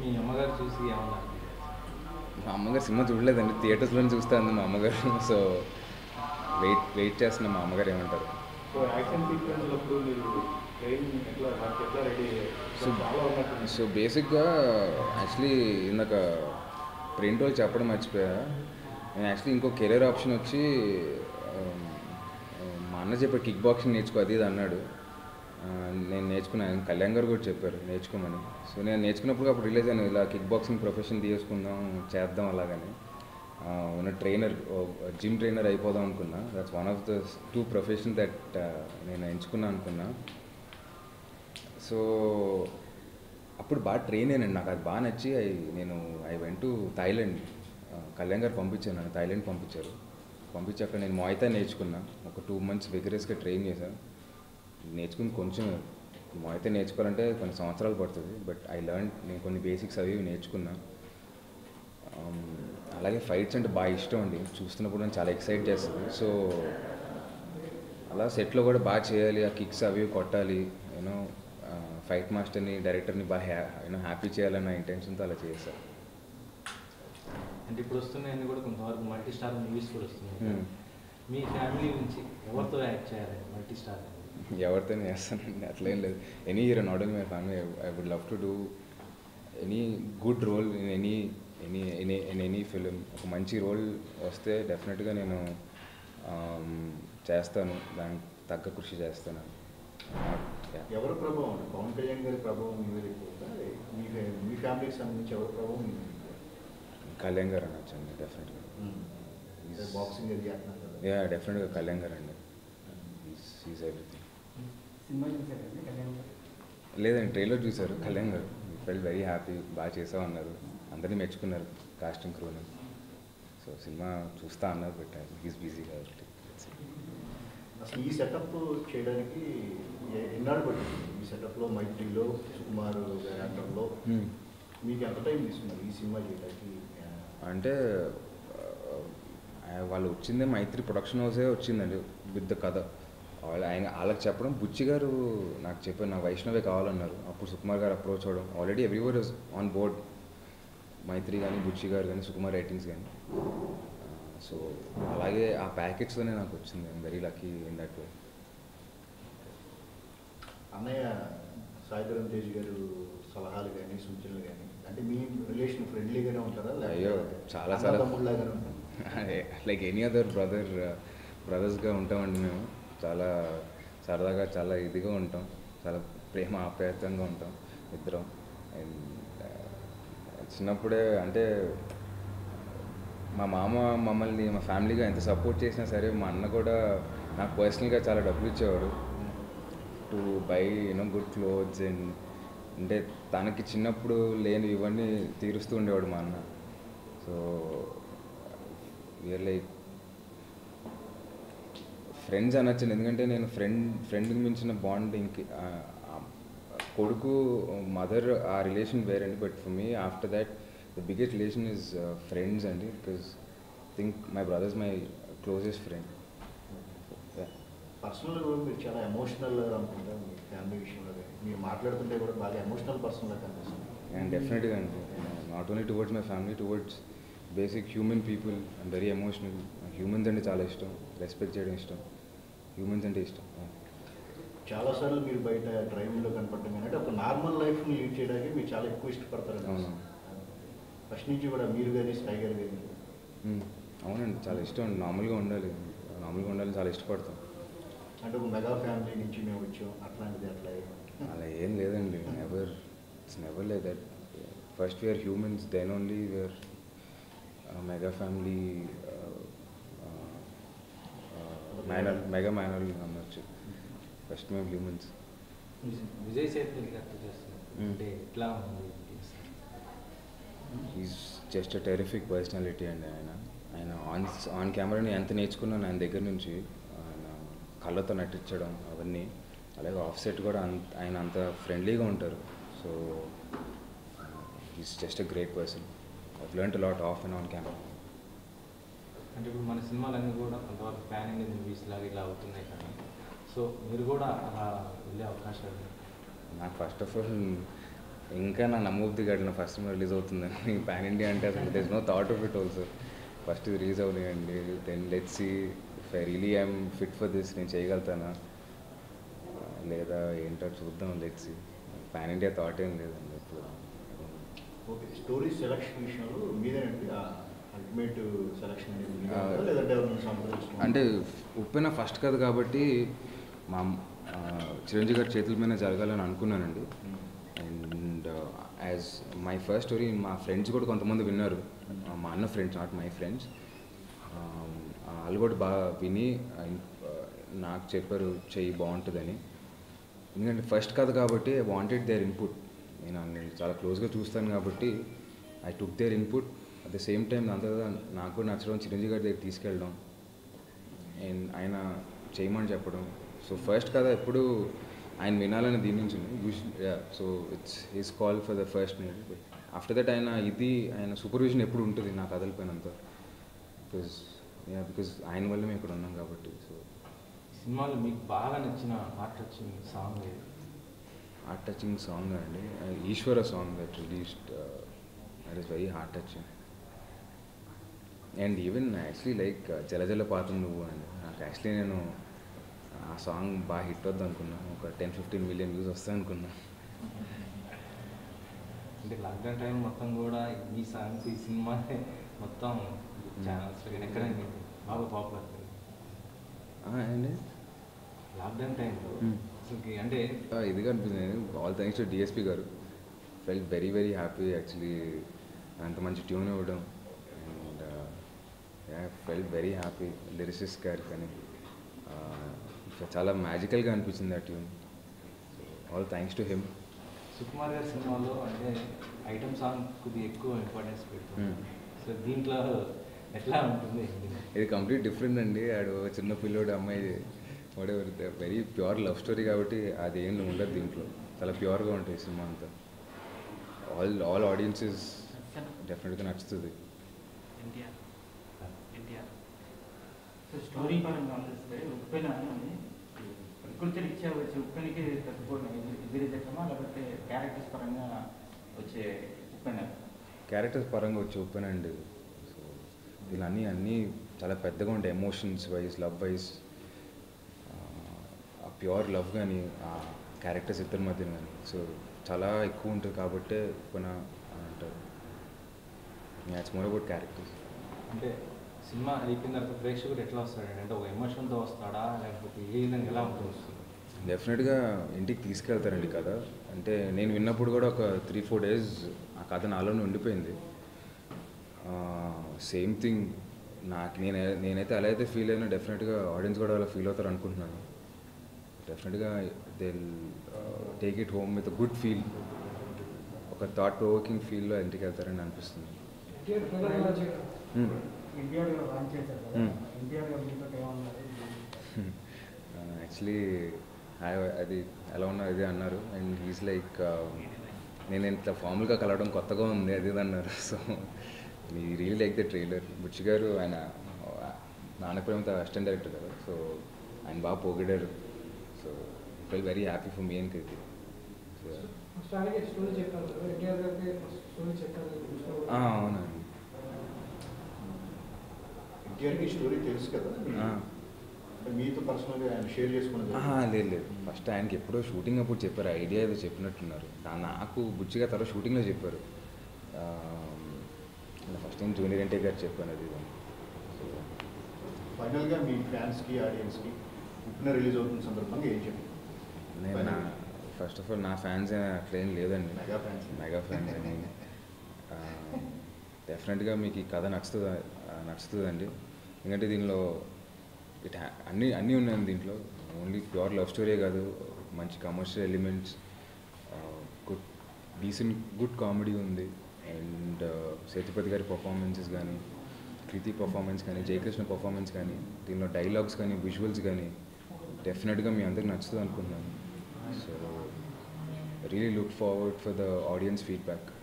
మీ అమ్మగారు చూసి ఏమన్నా మా అమ్మగారు సినిమా చూడలేదండి థియేటర్స్లోనే చూస్తాను మా అమ్మగారు సో వెయిట్ వెయిట్ చేస్తున్నా మా అమ్మగారు ఏమంటారు సో యాక్షన్ సీక్వెన్స్ అప్పుడు మీరు ట్రైన్ ఎట్లా దానికి ఎట్లా రెడీ సో చాలా ఉన్నట్టు సో బేసిక్గా యాక్చువల్లీ ఇందాక ప్రింట్ వాళ్ళు చెప్పడం మర్చిపోయా నేను యాక్చువల్లీ ఇంకో కెరీర్ ఆప్షన్ వచ్చి ఆమ్, మా అన్న చెప్పాడు కిక్ బాక్సింగ్ నేర్చుకో అది ఇది అన్నాడు ఆ, నేను నేర్చుకున్నాను కళ్యాణ్ గారు కూడా చెప్పారు నేర్చుకోమని సో నేను నేర్చుకున్నప్పుడు అప్పుడు రిలీజ్ అయ్యాను ఇలా కిక్ బాక్సింగ్ ప్రొఫెషన్ తీసుకుందాం చేద్దాం అలాగని ఆ, ఉన్న ట్రైనర్ జిమ్ ట్రైనర్ అయిపోదాం అనుకున్నా that's one of the two profession that నేను ఎంచుకున్నా అనుకున్నా సో అప్పుడు బాగా ట్రైన్ అయ్యానండి నాకు అది బాగా నచ్చి ఐ నేను ఐ వెంట్ టు థాయిలాండ్ ఆ, కళ్యాణ్ గారు పంపించాను నన్ను థాయిలాండ్ పంపించారు పంపించాక నేను మాయితా నేర్చుకున్నా ఒక టూ మంత్స్ విగరస్గా ట్రైన్ చేశాను నేర్చుకుంది కొంచెం మాయితా నేర్చుకోవాలంటే కొన్ని సంవత్సరాలు పడుతుంది బట్ ఐ లర్న్ నేను కొన్ని బేసిక్స్ అవి ఇవి నేర్చుకున్నా Um, అలాగే ఫైట్స్ అంటే బాగా ఇష్టం అండి చూస్తున్నప్పుడు నేను చాలా ఎక్సైట్ చేస్తుంది సో అలా సెట్లో కూడా బాగా చేయాలి ఆ కిక్స్ అవి ఇవి కొట్టాలి యూనో ఫైట్ మాస్టర్ని డైరెక్టర్ని బాగా హ్యా యూనో హ్యాపీ చేయాలన్న ఇంటెన్షన్తో అలా చేశాను అంటే ఇప్పుడు వస్తున్నాయని కూడా కొంతవరకు మల్టీ స్టార్ మూవీస్ కూడా వస్తున్నాయి Hmm. మీ ఫ్యామిలీ నుంచి ఎవరితో యాక్ట్ చేయాలి మల్టీ స్టార్ ఎవరితోనే చేస్తానండి అట్లేం లేదు any hero not only my family I would love to do any good role in any any any in any film ఒక మంచి రోల్ వస్తే డెఫినెట్గా నేను um, చేస్తాను దానికి తగ్గ కృషి చేస్తాను Yeah. ఎవరి ప్రభావం అండి పవన్ కళ్యాణ్ గారి ప్రభావం మీ మీద ఎక్కువ ఉందా? మీ మీ ఫ్యామిలీకి సంబంధించి ఎవరి ప్రభావం మీ మీద ఎక్కువ? కళ్యాణ్ గారు అనొచ్చండి డెఫినెట్గా అంటే బాక్సింగ్ అది అంటున్నారు కదా యా డెఫినెట్గా కళ్యాణ్ గారు అండి ఈజ్ ఎవ్రీథింగ్ సినిమా చూసారండి కళ్యాణ్ గారు లేదండి ట్రైలర్ చూశారు కళ్యాణ్ గారు ఫెల్ వెరీ హ్యాపీ బాగా చేసావు అన్నారు అందరినీ మెచ్చుకున్నారు కాస్టింగ్ క్రూని సో సినిమా చూస్తా అన్నారు బట్ ఈజ్ బిజీ కాబట్టి అసలు ఈ సెటప్ చేయడానికి ఎ- ఎన్నాళ్ళు పట్టింది ఈ సెటప్లో మైత్రిలో సుకుమార్ గారి యాక్టర్లో Hmm. మీకు ఎంత టైం తీసుకున్నారు ఈ సినిమా చేయడానికి అంటే ఆ, వాళ్ళు వచ్చిందే మైత్రి ప్రొడక్షన్ హౌసే వచ్చిందండి విత్ ద కథ వాళ్ళు ఆయన వాళ్ళకి చెప్పడం బుచ్చి గారు నాకు చెప్పారు నాకు వైష్ణవే కావాలన్నారు అప్పుడు సుకుమార్ గారు అప్రోచ్ అవ్వడం already everyone is on board Mythri కానీ బుచ్చి గారు కానీ సుకుమార్ రైటింగ్స్ కానీ సో అలాగే ఆ ప్యాకేజ్తోనే నాకు వచ్చింది I'm very lucky in that way అన్నయ్య సాయిధరం తేజ్ గారు సలహాలు కానీ సూచనలు కానీ అంటే మీ రిలేషన్ ఫ్రెండ్లీగానే ఉంటారా అయ్యో, చాలా చాలా- తమ్ముళ్ళగానే ఉంటారు లైక్ ఎనీ అదర్ బ్రదర్ బ్రదర్స్గా ఉంటామండి మేము చాలా సరదాగా చాలా ఇదిగా ఉంటాం చాలా ప్రేమ ఆప్యాయతంగా ఉంటాం ఇద్దరం అండ్ చిన్నప్పుడే అంటే మా మామ మమ్మల్ని మా ఫ్యామిలీగా ఎంత సపోర్ట్ చేసినా సరే మా అన్న కూడా నాకు పర్సనల్గా చాలా డబ్బులు ఇచ్చేవాడు to buy you know good clothes and అంటే తనకి చిన్నప్పుడు లేని ఇవన్నీ తీరుస్తూ ఉండేవాడు మా అన్న సో వీఆర్ లైక్ ఫ్రెండ్స్ అనొచ్చు ఎందుకంటే నేను ఫ్రెండ్ ఫ్రెండ్కి మించిన బాండ్ ఇంక ఆ, ఆ, కొడుకు మదర్ ఆ రిలేషన్ వేరండి but for me after that the biggest relation is friends అండి because think my brothers my closest friend personal కూడా మీరు చాలా ఎమోషనల్ అనుకుంటా మీ ఫ్యామిలీ విషయంలో కానీ మీరు మాట్లాడుతుంటే కూడా బాగా ఎమోషనల్ పర్సన్గా కనిపిస్తుంది అండ్ డెఫినెట్గా అండి not only towards my family towards basic human people and very emotional humans అంటే చాలా ఇష్టం రెస్పెక్ట్ చేయడం ఇష్టం హ్యూమన్స్ అంటే ఇష్టం చాలాసార్లు మీరు బయట డ్రైవింగ్లో కనపడటం కానీ అంటే ఒక నార్మల్ లైఫ్ని లీడ్ చేయడానికి మీరు చాలా ఎక్కువ ఇష్టపడతారు అవును. ఫస్ట్ నుంచి కూడా మీరు కానీ స్కై గారు కానీ మ్మ్. అవునండి చాలా ఇష్టం అండి నార్మల్గా ఉండాలి నార్మల్గా ఉండాలని చాలా ఇష్టపడతాం అంటే ఒక మెగా ఫ్యామిలీ నుంచి మేము వచ్చాం అట్లాంటిది అట్లా అలా ఏం లేదండి never it's never like that first we're humans then only we're mega family minor mega minor అనొచ్చు ఫస్ట్ మేము హ్యూమన్స్ విజయ్ సేతుపతి గారితో చేస్తున్నారు Hmm. అంటే ఎట్లా ఉంది ఈజ్ జస్ట్ టెరిఫిక్ పర్సనాలిటీ అండి ఆయన ఆయన ఆన్ ఆన్ కెమెరాని ఎంత నేర్చుకున్నాను ఆయన దగ్గర నుంచి ఆయన కళ్ళతో నటించడం అవన్నీ అలాగే ఆఫ్ సెట్ కూడా అంత ఆయన అంత ఫ్రెండ్లీగా ఉంటారు so is just a great person I learn lot of and on camera అంటే ఇప్పుడు మన సినిమాలన్నీ కూడా కొంతవరకు ప్యాన్ ఇండియా మూవీస్ లాగా ఇలా అవుతున్నాయి కదా సో మీరు కూడా అలా వెళ్ళే అవకాశాలు నాకు ఫస్ట్ ఆఫ్ ఆల్ ఇంకా నా నమ్మబుద్ధి కాదు ఫస్ట్ రిలీజ్ అవుతుందని పాన్ ఇండియా అంటే అసలు there's no thought of it also first ఇది రిలీజ్ అవునాయండి then let's see if I really I'm fit for this నేను చేయగలుగుతానా ఆ, లేదా ఏంటో చూద్దాం let's see pan India thought ఏం లేదండి ఇప్పుడు ఓకే స్టోరీ సెలక్షన్ విషయంలో మీదేనండి అల్టిమేట్ సెలక్షన్ అనేది మీదే ఆ, ఉందా? లేదంటే ఎవరైనా సంప్రదించడం అంటే ఉప్పెన ఫస్ట్ కథ కాబట్టి మా ఆ, చిరంజీవి గారి చేతుల మీద జరగాలని అనుకున్నానండి and as my first story మా ఫ్రెండ్స్ కూడా కొంతమంది విన్నారు ఆ, మా అన్న ఫ్రెండ్స్ నాట్ మై ఫ్రెండ్స్ వాళ్ళు కూడా బాగా విని ఆ, నాకు చెప్పారు చెయ్యి బాగుంటుందని ఎందుకంటే ఫస్ట్ కథ కాబట్టి ఐ వాంటెడ్ దేర్ ఇన్పుట్ నేను నేను చాలా క్లోజ్గా చూస్తాను కాబట్టి I took their input at the same time దాని తర్వాత నాకు కూడా నచ్చడం చిరంజీవి గారి దగ్గర తీసుకెళ్ళడం అండ్ ఆయన చేయమని చెప్పడం సో ఫస్ట్ కథ ఎప్పుడు ఆయన వినాలని దీని నుంచి so it's his call for the first movie after that ఆయన ఇది ఆయన సూపర్విజన్ ఎప్పుడు ఉంటుంది నా కథల పైన అంతా బికాజ్ యా బికాజ్ ఆయన వల్ల మేము ఇక్కడ ఉన్నాం కాబట్టి సో సినిమాలో మీకు బాగా నచ్చిన హార్ట్ టచింగ్ సాంగ్ ఏది హార్ట్ టచింగ్ సాంగ్ అండి Eeswara song that released that is very heart touching and even actually like జల జల పాతం నువ్వు అండి నాకు యాక్చువల్లీ నేను ఆ సాంగ్ బాగా హిట్ వద్దు అనుకున్నా ఒక టెన్ ఫిఫ్టీన్ మిలియన్ వ్యూస్ వస్తాయి అనుకున్నా అంటే లాక్డౌన్ టైం మొత్తం కూడా ఈ సాంగ్స్ ఈ సినిమా మొత్తం ఛానల్స్ ఎక్కడ బాగా పాపులర్ ఆ, అండి లాక్డౌన్ టైంలో Hmm. అసలుకి అంటే ఆ, ఇదిగా అనిపించింది all thanks to DSP garu felt very very happy actually అంత మంచి ట్యూన్ ఇవ్వడం and felt very happy lyricist garu కానీ ఆ, చాలా మ్యాజికల్గా అనిపించింది ఆ tune all thanks to him Sukumar గారి సినిమాలో అంటే ఐటమ్ సాంగ్ కొద్దిగా ఎక్కువ ఇంపార్టెన్స్ పెడుతుంది Hmm. సో దీంట్లో ఎట్లా ఉంటుంది ఇది కంప్లీట్ డిఫరెంట్ అండి ఆడు చిన్న పిల్లోడు అమ్మాయి వాడెవర్ వెరీ ప్యూర్ లవ్ స్టోరీ కాబట్టి అది ఏం ఉండదు దీంట్లో చాలా ప్యూర్గా ఉంటుంది సినిమా అంతా ఆల్ ఆల్ ఆడియన్సెస్ డెఫినెట్గా నచ్చుతుంది ఎన్టీఆర్ ఎన్టీఆర్ సో స్టోరీ పరంగా ఆలోచిస్తే ఉప్పెన అని ప్రకృతి రీత్యా వచ్చే ఉప్పెనకి తట్టుకోవడం ఎదిరి చట్టమా లేకపోతే క్యారెక్టర్స్ పరంగా వచ్చే ఉప్పెన క్యారెక్టర్స్ పరంగా వచ్చి ఓపెన్ అండ్ సో ఇలా అన్నీ అన్నీ చాలా పెద్దగా ఉంటాయి ఎమోషన్స్ వైజ్ లవ్ వైజ్ ఆ ప్యూర్ లవ్ కానీ ఆ క్యారెక్టర్స్ ఇద్దరి మధ్యన కానీ సో చాలా ఎక్కువ ఉంటుంది కాబట్టి ఉప్పెన అని అంటారు ఇట్స్ మోర్ అబౌట్ క్యారెక్టర్స్ అంటే సినిమా అయిపోయిన తర్వాత ప్రేక్షకుడు ఎట్లా వస్తాడండి అంటే ఒక ఎమోషన్తో వస్తాడా లేకపోతే ఏ విధంగా ఎలా ఉంటుంది డెఫినెట్గా ఇంటికి తీసుకెళ్తారండి కథ అంటే నేను విన్నప్పుడు కూడా ఒక త్రీ ఫోర్ డేస్ ఆ కథ నాలోనే ఉండిపోయింది సేమ్ థింగ్ నాకు నేను నేనైతే అలా అయితే ఫీల్ అయినా డెఫినెట్గా ఆడియన్స్ కూడా అలా ఫీల్ అవుతారు అనుకుంటున్నాను డెఫినెట్గా they take it home with good feel ఒక థాట్ ప్రొవోకింగ్ ఫీల్లో ఇంటికి వెళ్తారని అనిపిస్తుంది Hmm. ఎన్టీఆర్ గారు లాంచ్ చేశారు కదా Hmm. ఎన్టీఆర్ గారు మీతో ఏమన్నారు యాక్చువల్లీ అది ఎలా ఉన్నారు ఇది అన్నారు అండ్ హీస్ లైక్ నేను ఇంత ఫార్మల్గా కలవడం కొత్తగా ఉంది అది ఇది అన్నారు సో ఈ real like the trailer Buchi garu ఆయన నాన్నప్రేమతో అసిస్టెంట్ డైరెక్టర్ కదా సో ఆయన బాగా పొగిడారు so felt very happy for me and Krithi first అలాగే స్టోరీ చెప్పాను కదా ఎన్టీఆర్ గారికి స్టోరీ చెప్పాను చూసినప్పుడు అవునండి ఎన్టీఆర్కి స్టోరీ తెలుసు కదా ఆ. అంటే మీతో పర్సనల్గా ఆయన షేర్ చేసుకున్నది ఆహా, లేదు లేదు ఫస్ట్ ఆయనకి ఎప్పుడో షూటింగ్ అప్పుడు చెప్పారు ఐడియా ఏదో చెప్పినట్టున్నారు దా- నాకు బుచ్చిగా తర్వాత షూటింగ్లో చెప్పారు ఫస్ట్ టైం జూనియర్ ఎన్టీ గారు చెప్పాను అది ఇది అని. సో ఫైనల్గా మీ ఫ్యాన్స్కి ఆడియన్స్కి ఉప్పిన రిలీజ్ అవుతున్న సందర్భంగా ఏం చెప్పి నేను నా ఫస్ట్ ఆఫ్ ఆల్ నా ఫ్యాన్స్ అట్లేం లేదండి మెగా ఫ్యాన్స్. మెగా ఫ్యాన్స్ అని డెఫినెట్గా మీకు ఈ కథ నచ్చుతుంది నచ్చుతుందండి ఎందుకంటే దీనిలో ఇట్ హ్యా- అన్నీ అన్నీ ఉన్నాయండి దీంట్లో ఓన్లీ ప్యూర్ లవ్ స్టోరీ కాదు మంచి commercial elements good decent good comedy ఉంది అండ్ సేతుపతి గారి పర్ఫార్మెన్సెస్ కానీ కృతి పర్ఫార్మెన్స్ కానీ జయకృష్ణ పర్ఫార్మెన్స్ కానీ దీనిలో డైలాగ్స్ కానీ విజువల్స్ కానీ డెఫినెట్గా మీ అందరికి నచ్చుతుంది అనుకుంటున్నాను so really look forward for the audience feedback